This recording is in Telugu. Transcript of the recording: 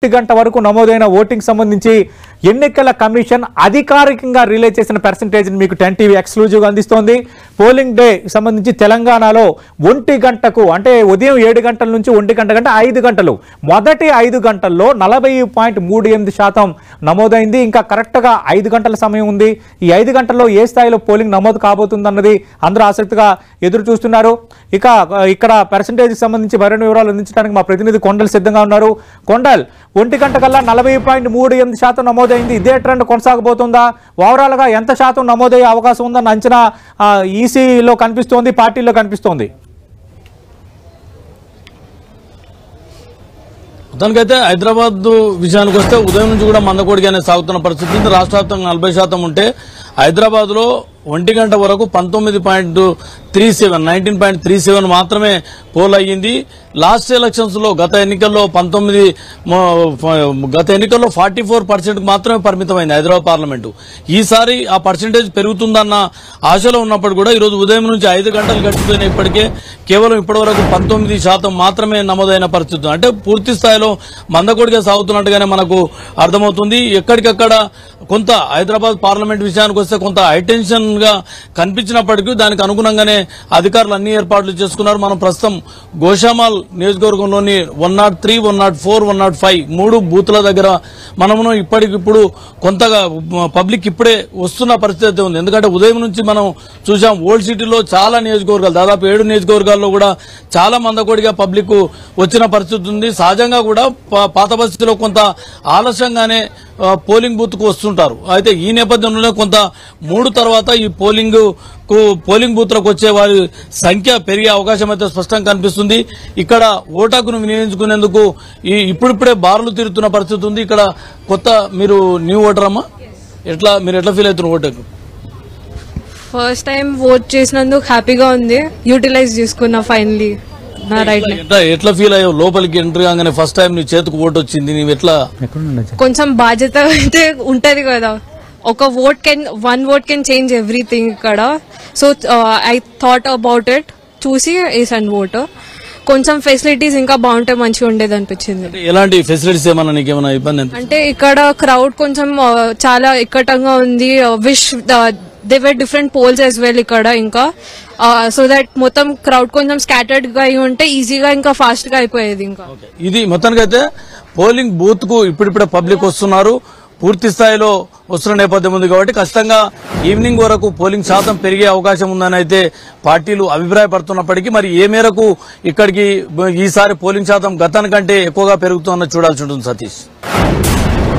ఒంటి గంట వరకు నమోదైన ఓటింగ్ సంబంధించి ఎన్నికల కమిషన్ అధికారికంగా రిలే చేసిన పర్సంటేజ్ మీకు టెన్ టీవీ ఎక్స్క్లూజివ్గా అందిస్తోంది పోలింగ్ డే సంబంధించి తెలంగాణలో ఒంటి గంటకు అంటే ఉదయం ఏడు గంటల నుంచి ఒంటి గంట కంటే ఐదు గంటలు మొదటి ఐదు గంటల్లో నలభై పాయింట్ మూడు ఎనిమిది శాతం నమోదైంది ఇంకా కరెక్ట్గా ఐదు గంటల సమయం ఉంది ఈ ఐదు గంటల్లో ఏ స్థాయిలో పోలింగ్ నమోదు కాబోతుందన్నది అందరూ ఆసక్తిగా ఎదురు చూస్తున్నారు ఇక ఆ, ఇక్కడ పర్సంటేజ్కి సంబంధించి మరిన్ని వివరాలు అందించడానికి మా ప్రతినిధి కొండల్ సిద్ధంగా ఉన్నారు కొండల్ ఒంటి గంట కల్లా నలభై పాయింట్ మూడు ఎనిమిది శాతం నమోదైంది ఇదే ట్రెండ్ కొనసాగబోతుందా ఓవరాల్గా ఎంత శాతం నమోదయ్యే అవకాశం ఉందన్న అంచనా ఆ, ఈసీలో కనిపిస్తోంది పార్టీలో కనిపిస్తోంది మొత్తానికైతే హైదరాబాద్ విషయానికి వస్తే ఉదయం నుంచి కూడా మందకోడిగానే సాగుతున్న పరిస్థితి ఉంది రాష్ట్ర వ్యాప్తంగా నలభై శాతం ఉంటే హైదరాబాద్ లో ఒంటి గంట వరకు పంతొమ్మిది point three seven nineteen point three seven మాత్రమే పోల్ అయ్యింది లాస్ట్ ఎలక్షన్స్ లో గత ఎన్నికల్లో పంతొమ్మిది మొ- గత ఎన్నికల్లో ఫార్టీ ఫోర్ పర్సెంట్ మాత్రమే పరిమితమైంది హైదరాబాద్ పార్లమెంటు ఈసారి ఆ పర్సెంటేజ్ పెరుగుతుందన్న ఆశలో ఉన్నప్పుడు కూడా ఈరోజు ఉదయం నుంచి ఐదు గంటలు గడిచిపోయిన ఇప్పటికే కేవలం ఇప్పటివరకు పంతొమ్మిది శాతం మాత్రమే నమోదైన పరిస్థితి ఉంది. అంటే పూర్తి స్థాయిలో మందకొడిగా సాగుతున్నట్టుగానే మనకు అర్థమవుతుంది ఎక్కడికక్కడ కొంత హైదరాబాద్ పార్లమెంట్ విషయానికి వస్తే కొంత హైటెన్షన్ గా కనిపించినప్పటికీ దానికి అనుగుణంగానే అధికారులు అన్ని ఏర్పాట్లు చేసుకున్నారు మనం ప్రస్తుతం గోషామాల్ నియోజకవర్గంలోని one nought three one nought four one nought five మూడు బూత్ల దగ్గర మనము ఇప్పటికిప్పుడు కొంతగా పబ్లిక్ ఇప్పుడే వస్తున్న పరిస్థితి అయితే ఉంది ఎందుకంటే ఉదయం నుంచి మనం చూసాం ఓల్డ్ సిటీలో చాలా నియోజకవర్గాలు దాదాపు ఏడు నియోజకవర్గాల్లో కూడా చాలా మందకొడిగా పబ్లిక్ వచ్చిన పరిస్థితి ఉంది సహజంగా కూడా పా- పాత బస్తీలో కొంత ఆలస్యంగానే ఆ, పోలింగ్ బూత్ కు వస్తుంటారు అయితే ఈ నేపథ్యంలోనే కొంత మూడు తర్వాత ఈ పోలింగ్ కు పోలింగ్ బూత్ లకు వచ్చే వారి సంఖ్య పెరిగే అవకాశం అయితే స్పష్టంగా కనిపిస్తుంది ఇక్కడ ఓటాకును వినియోగించుకునేందుకు ఈ ఇప్పుడిప్పుడే బారులు తిరుగుతున్న పరిస్థితి ఉంది ఇక్కడ కొత్త మీరు న్యూ ఓటర్ అమ్మా ఎట్లా మీరు ఎట్లా ఫీల్ అవుతున్నారు ఓటకు ఫస్ట్ టైం ఓట్ చేసినందుకు హ్యాపీగా ఉంది యూటిలైజ్ చేసుకున్నా ఫైనలీ నా రైట్ ఎట్లా ఎట్లా ఫీల్ అయ్యావు లోపలికి ఎంట్రీ కాగానే ఫస్ట్ టైం నీ చేతికి ఓటు వచ్చింది నీవు ఎట్లా కొంచెం బాధ్యత అయితే ఉంటది కదా ఒక vote can one vote can change everything ఇక్కడ so I thought about it చూసి వేసాను ఓట్ కొంచెం ఫెసిలిటీస్ ఇంకా బాగుంటే మంచిగా ఉండేది అనిపించింది అంటే ఎలాంటి ఫెసిలిటీస్ ఏమన్నా నీకేమైనా ఇబ్బంది అనిపి- అంటే ఇక్కడ క్రౌడ్ కొంచెం ఆ, చాలా ఇక్కటంగా ఉంది wish they were different polls as well ఇక్కడ ఇంకా సో దట్ మొత్తం క్రౌడ్ కొంచెం స్కాటర్డ్ గా అయి ఉంటే ఈజీగా ఇంకా ఫాస్ట్ గా అయిపోయేది ఇంకా ఇది మొత్తానికైతే పోలింగ్ బూత్ కు ఇప్పుడిప్పుడే పబ్లిక్ వస్తున్నారు పూర్తి స్థాయిలో వస్తున్న నేపథ్యం ఉంది కాబట్టి ఖచ్చితంగా ఈవినింగ్ వరకు పోలింగ్ శాతం పెరిగే అవకాశం ఉందని అయితే పార్టీలు అభిప్రాయపడుతున్నప్పటికీ మరి ఏ మేరకు ఇక్కడికి ఈసారి పోలింగ్ శాతం గతానికంటే ఎక్కువగా పెరుగుతుందన్నది చూడాల్సి ఉంటుంది సతీష్